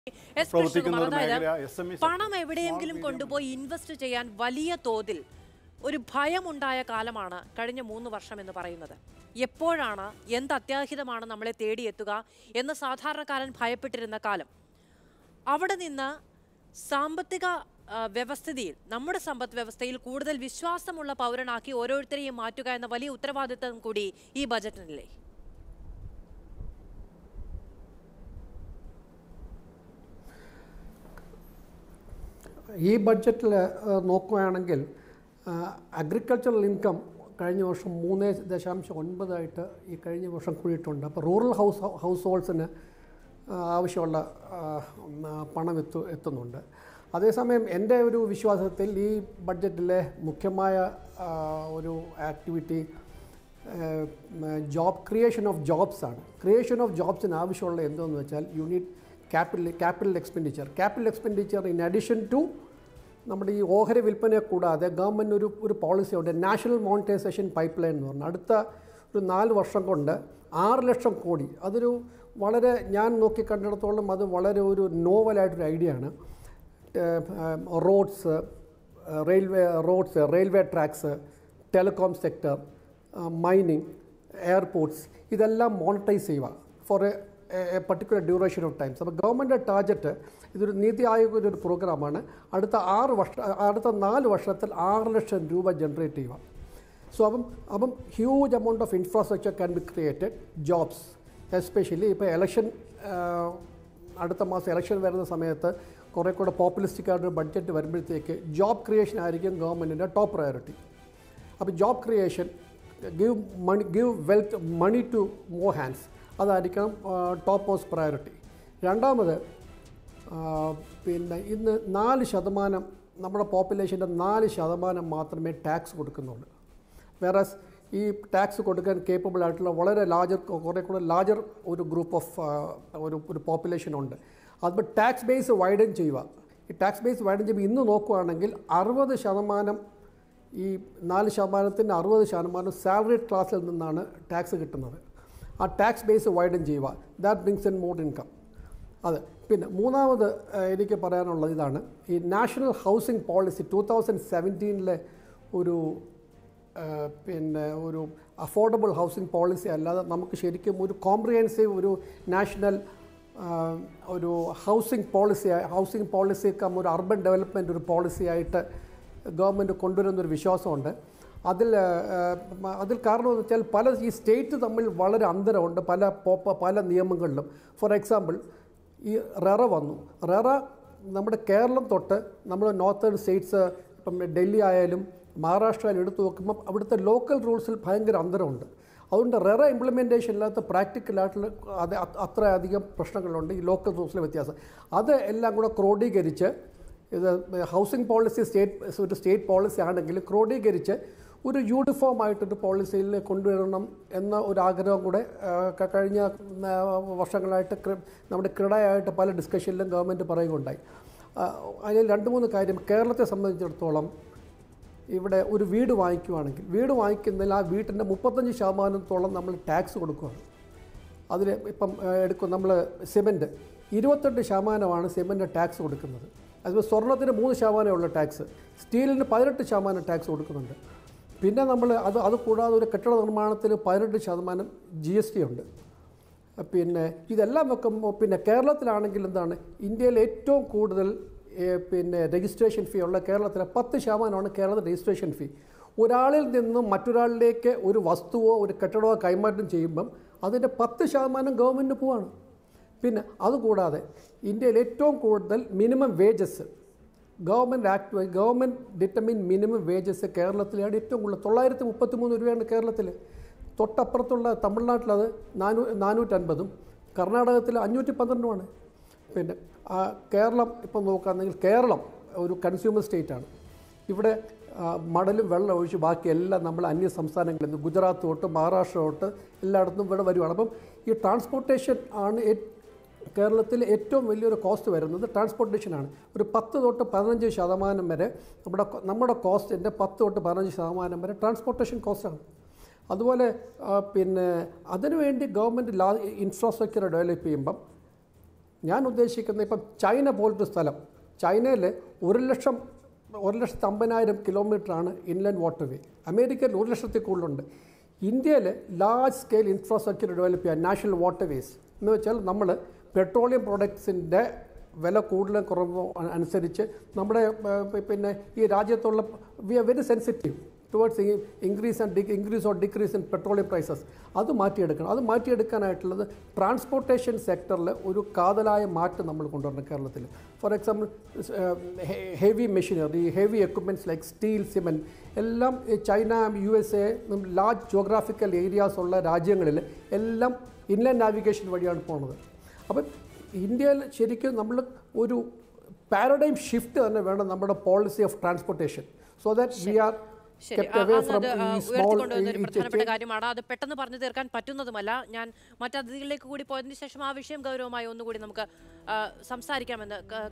S പ്രവർത്തിക്കുന്ന കൃഷ്ണകുമാർ ഒരു അതായത് മേഖല SME പണം എവിടെയെങ്കിലും കൊണ്ടുപോയി ഇൻവെസ്റ്റ് ചെയ്യാൻ വലിയ തോതിൽ ഒരു ഭയമുണ്ടായ കാലമാണ് കഴിഞ്ഞ മൂന്ന് വർഷം എന്ന് പറയുന്നത് എപ്പോഴാണ് എന്ത് അത്യാഹിതമാണ് നമ്മളെ തേടിയെത്തുക എന്ന് സാധാരണക്കാരൻ ഭയപ്പെട്ടിരുന്ന കാലം അവിടെ നിന്ന് സാമ്പത്തിക ആ, വ്യവസ്ഥിതിയിൽ നമ്മുടെ സമ്പദ് വ്യവസ്ഥയിൽ കൂടുതൽ വിശ്വാസമുള്ള പൗരനാക്കി ഓരോരുത്തരെയും മാറ്റുക എന്ന വലിയ ഉത്തരവാദിത്തം കൂടി ഈ ബജറ്റിനില്ലേ ഈ ബഡ്ജറ്റിൽ നോക്കുകയാണെങ്കിൽ അഗ്രികൾച്ചറൽ ഇൻകം കഴിഞ്ഞ വർഷം മൂന്ന് ദശാംശം ഒൻപതായിട്ട് ഈ കഴിഞ്ഞ വർഷം കൂടിയിട്ടുണ്ട് അപ്പോൾ റൂറൽ ഹൗസ് ഹൗസ് ഹോൾഡ്സിന് ആവശ്യമുള്ള ആ, ഉം, ആ, പണം എത്തു എത്തുന്നുണ്ട് അതേസമയം എൻ്റെ ഒരു വിശ്വാസത്തിൽ ഈ ബഡ്ജറ്റിലെ മുഖ്യമായ ആ, ഒരു activity job creation of jobs ആണ് ക്രിയേഷൻ ഓഫ് ജോബ്സിന് ആവശ്യമുള്ള എന്തോന്ന് വെച്ചാൽ unit capital capital expenditure capital expenditure in addition to നമ്മുടെ ഈ ഓഹരി വിൽപ്പനയെ കൂടാതെ ഗവൺമെൻറ് ഒരു ഒരു പോളിസി ഉണ്ട് നാഷണൽ മോണിറ്റൈസേഷൻ പൈപ്പ് ലൈൻ എന്ന് പറഞ്ഞാൽ അടുത്ത ഒരു നാല് വർഷം കൊണ്ട് ആറ് ലക്ഷം കോടി അതൊരു വളരെ ഞാൻ നോക്കിക്കണ്ടിടത്തോളം അത് വളരെ ഒരു നോവലായിട്ടൊരു ഐഡിയ ആണ് roads railway roads railway tracks telecom sector mining airports ഇതെല്ലാം മോണിറ്റൈസ് ചെയ്യുക for a particular duration of times അപ്പോൾ ഗവൺമെൻറ് ടാർഗറ്റ് ഇതൊരു നീതി ആയോഗിൻ്റെ ഒരു പ്രോഗ്രാമാണ് അടുത്ത ആറ് വർഷ അടുത്ത നാല് വർഷത്തിൽ ആറ് ലക്ഷം രൂപ ജനറേറ്റ് ചെയ്യുക സോ അപ്പം അപ്പം huge amount of infrastructure can be created jobs especially ഇപ്പോൾ ഇലക്ഷൻ അടുത്ത മാസം ഇലക്ഷൻ വരുന്ന സമയത്ത് കുറേ കൂടെ പോപ്പുലിസ്റ്റിക് ആയിട്ടൊരു ബഡ്ജറ്റ് വരുമ്പോഴത്തേക്ക് ജോബ് ക്രിയേഷൻ ആയിരിക്കും ഗവൺമെൻറ്റിൻ്റെ ടോപ്പ് പ്രയോറിറ്റി അപ്പോൾ job creation give money give wealth money to more hands അതായിരിക്കണം ടോപ്പ് മോസ്റ്റ് പ്രയോറിറ്റി രണ്ടാമത് ആ, പിന്നെ ഇന്ന് നാല് ശതമാനം നമ്മുടെ പോപ്പുലേഷൻ്റെ നാല് ശതമാനം മാത്രമേ ടാക്സ് കൊടുക്കുന്നുള്ളൂ വേറെ ഈ ടാക്സ് കൊടുക്കാൻ കേപ്പബിൾ ആയിട്ടുള്ള വളരെ ലാർജർ കുറേ കൂടെ ലാർജർ ഒരു ഗ്രൂപ്പ് ഓഫ് ഒരു ഒരു പോപ്പുലേഷൻ ഉണ്ട് അതിപ്പോൾ ടാക്സ് ബേസ് വൈഡൻ ചെയ്യുക ഈ ടാക്സ് ബേസ് വൈഡൻ ചെയ്യുമ്പോൾ ഇന്ന് നോക്കുകയാണെങ്കിൽ അറുപത് ശതമാനം ഈ നാല് ശതമാനത്തിൻ്റെ അറുപത് ശതമാനം സാലറി ക്ലാസ്സിൽ നിന്നാണ് ടാക്സ് കിട്ടുന്നത് ആ ടാക്സ് ബേസ് വൈഡൻ ചെയ്യുക that brings in more income അതെ പിന്നെ മൂന്നാമത് ഏഹ്, എനിക്ക് പറയാനുള്ളത് ഇതാണ് ഈ national housing policy two thousand സെവൻറ്റീനിലെ ഒരു ഏഹ്, പിന്നെ ഒരു അഫോർഡബിൾ ഹൗസിംഗ് പോളിസി അല്ലാതെ നമുക്ക് ശരിക്കും ഒരു കോംപ്രിഹെൻസീവ് ഒരു നാഷണൽ ആഹ്, ഒരു housing policy housing policy cum ഒരു അർബൻ ഡെവലപ്മെൻറ്റ് ഒരു പോളിസി ആയിട്ട് ഗവൺമെൻറ് കൊണ്ടുവരുന്നൊരു വിശ്വാസമുണ്ട് അതിൽ ഏഹ്, മ- അതിൽ കാരണമെന്ന് വെച്ചാൽ പല ഈ സ്റ്റേറ്റ് തമ്മിൽ വളരെ അന്തരമുണ്ട് പല പോപ്പ പല നിയമങ്ങളിലും ഫോർ എക്സാമ്പിൾ ഈ റെറ വന്നു റെറ നമ്മുടെ കേരളം തൊട്ട് നമ്മൾ നോർത്തേൺ സ്റ്റേറ്റ്സ് ഇപ്പം ഡൽഹി ആയാലും മഹാരാഷ്ട്രയിൽ എടുത്തു നോക്കുമ്പോൾ അവിടുത്തെ ലോക്കൽ റൂൾസിൽ ഭയങ്കര അന്തരമുണ്ട് അതുകൊണ്ട് റെറ ഇംപ്ലിമെൻറ്റേഷൻ ഇല്ലാത്ത പ്രാക്ടിക്കലായിട്ടുള്ള അത് അത് അത്ര അധികം പ്രശ്നങ്ങളുണ്ട് ഈ ലോക്കൽ റൂൾസിലെ വ്യത്യാസം അത് എല്ലാം കൂടെ ക്രോഡീകരിച്ച് ഇത് ഹൗസിംഗ് പോളിസി സ്റ്റേറ്റ് ഒരു സ്റ്റേറ്റ് പോളിസി ആണെങ്കിൽ ക്രോഡീകരിച്ച് ഒരു യൂണിഫോം ആയിട്ടൊരു പോളിസിയിൽ കൊണ്ടുവരണം എന്ന ഒരു ആഗ്രഹം കൂടെ ആ, ക- കഴിഞ്ഞ ആ, വർഷങ്ങളായിട്ട് ക്രി- നമ്മുടെ ക്രീഡയായിട്ട് പല ഡിസ്കഷനിലും ഗവൺമെൻറ് പറയുകയുണ്ടായി ആ, അതിൽ രണ്ട് മൂന്ന് കാര്യം കേരളത്തെ സംബന്ധിച്ചിടത്തോളം ഇവിടെ ഒരു വീട് വാങ്ങിക്കുവാണെങ്കിൽ വീട് വാങ്ങിക്കുന്നതിൽ ആ വീട്ടിൻ്റെ മുപ്പത്തഞ്ച് ശതമാനത്തോളം നമ്മൾ ടാക്സ് കൊടുക്കുകയാണ് അതിൽ ഇപ്പം ഏഹ്, എടുക്കും നമ്മൾ സിമൻറ്റ് ഇരുപത്തെട്ട് ശതമാനമാണ് സിമൻറ്റ് ടാക്സ് കൊടുക്കുന്നത് അതുപോലെ സ്വർണ്ണത്തിന് മൂന്ന് ശതമാനമേ ഉള്ളൂ ടാക്സ് സ്റ്റീലിന് പതിനെട്ട് ശതമാനം ടാക്സ് കൊടുക്കുന്നുണ്ട് പിന്നെ നമ്മൾ അത് അത് കൂടാതെ ഒരു കെട്ടിട നിർമ്മാണത്തിന് പതിനെട്ട് ശതമാനം ജി എസ് ടി ഉണ്ട് പിന്നെ ഇതെല്ലാം വെക്കുമ്പോൾ പിന്നെ കേരളത്തിലാണെങ്കിൽ എന്താണ് ഇന്ത്യയിൽ ഏറ്റവും കൂടുതൽ ഏഹ്, പിന്നെ രജിസ്ട്രേഷൻ ഫീ ഉള്ള കേരളത്തിലെ പത്ത് ശതമാനമാണ് കേരളത്തിൽ രജിസ്ട്രേഷൻ ഫീ ഒരാളിൽ നിന്നും മറ്റൊരാളിലേക്ക് ഒരു വസ്തുവോ ഒരു കെട്ടിടമോ കൈമാറ്റം ചെയ്യുമ്പം അതിൻ്റെ പത്ത് ശതമാനം ഗവൺമെൻറ് പോവാണ് പിന്നെ അതുകൂടാതെ ഇന്ത്യയിൽ ഏറ്റവും കൂടുതൽ മിനിമം വേജസ് ഗവൺമെൻറ് ആക്ട് വഴി ഗവൺമെൻറ് ഡിറ്റർമിൻ മിനിമം വേജസ് കേരളത്തിലാണ് ഏറ്റവും കൂടുതൽ തൊള്ളായിരത്തി മുപ്പത്തി മൂന്ന് രൂപയാണ് കേരളത്തിൽ തൊട്ടപ്പുറത്തുള്ള തമിഴ്നാട്ടിലത് നാനൂ നാനൂറ്റൻപതും കർണാടകത്തിൽ അഞ്ഞൂറ്റി പന്ത്രണ്ടുമാണ് പിന്നെ ആ, കേരളം ഇപ്പം നോക്കുകയാണെങ്കിൽ കേരളം ഒരു കൺസ്യൂമർ സ്റ്റേറ്റാണ് ഇവിടെ ആ, മടലും വെള്ളം ഒഴിച്ച് ബാക്കി എല്ലാം നമ്മൾ അന്യ സംസ്ഥാനങ്ങളിൽ നിന്ന് ഗുജറാത്ത് തൊട്ട് മഹാരാഷ്ട്ര തൊട്ട് എല്ലായിടത്തും ഇവിടെ വരുവാണ് അപ്പം ഈ ട്രാൻസ്പോർട്ടേഷൻ ആണ് ഏ- കേരളത്തിൽ ഏറ്റവും വലിയൊരു കോസ്റ്റ് വരുന്നത് ട്രാൻസ്പോർട്ടേഷനാണ് ഒരു പത്ത് തൊട്ട് പതിനഞ്ച് ശതമാനം വരെ നമ്മുടെ നമ്മുടെ കോസ്റ്റിൻ്റെ പത്ത് തൊട്ട് പതിനഞ്ച് ശതമാനം വരെ ട്രാൻസ്പോർട്ടേഷൻ കോസ്റ്റാണ് അതുപോലെ ആ, പിന്നെ അതിനുവേണ്ടി ഗവൺമെൻറ് ലാ ഇൻഫ്രാസ്ട്രക്ചർ ഡെവലപ്പ് ചെയ്യുമ്പം ഞാൻ ഉദ്ദേശിക്കുന്നത് ഇപ്പം ചൈന പോലൊരു സ്ഥലം ചൈനയിൽ ഒരു ലക്ഷം ഒരു ലക്ഷത്തി അമ്പതിനായിരം കിലോമീറ്ററാണ് ഇൻലാൻഡ് വാട്ടർ വേ അമേരിക്കയിൽ ഒരു ലക്ഷത്തിൽ കൂടുതലുണ്ട് ഇന്ത്യയിൽ ലാർജ് സ്കെയിൽ ഇൻഫ്രാസ്ട്രക്ചർ ഡെവലപ്പ് ചെയ്യാൻ നാഷണൽ വാട്ടർ വേസ് എന്ന് വെച്ചാൽ നമ്മൾ പെട്രോളിയം പ്രോഡക്ട്സിൻ്റെ വില കൂടുതലും കുറവ് അനുസരിച്ച് നമ്മുടെ ഏർ, പിന്നെ ഈ രാജ്യത്തുള്ള we are very sensitive towards increase and de increase or decrease in petroleum prices അത് മാറ്റിയെടുക്കണം അത് മാറ്റിയെടുക്കാനായിട്ടുള്ളത് ട്രാൻസ്പോർട്ടേഷൻ സെക്ടറിൽ ഒരു കാതലായ മാറ്റം നമ്മൾ കൊണ്ടുവരണം കേരളത്തിൽ for example heavy machinery heavy equipments like steel cement എല്ലാം ഈ China U S A large geographical areas ഉള്ള രാജ്യങ്ങളിൽ എല്ലാം ഇൻലാൻഡ് നാവിഗേഷൻ വഴിയാണ് പോകുന്നത് അപ്പം ഇന്ത്യയിൽ ശരിക്കും നമ്മൾ ഒരു പാരഡൈം ഷിഫ്റ്റ് തന്നെ വേണം നമ്മുടെ policy of transportation so that we are ശരി kept ആ, away അങ്ങ് from അത് ആ, ഈ small ഉയർത്തിക്കൊണ്ടുവന്ന ഒരു ഈ പ്രധാനപ്പെട്ട chain- കാര്യമാണ് അത് പെട്ടെന്ന് പറഞ്ഞു തീർക്കാൻ പറ്റുന്നതുമല്ല ഞാൻ മറ്റതിഥികളിലേക്ക് കൂടി പോയതിനു ശേഷം ആ വിഷയം ഗൗരവമായി ഒന്നുകൂടി നമുക്ക് ആ, സംസാരിക്കാമെന്ന് ക-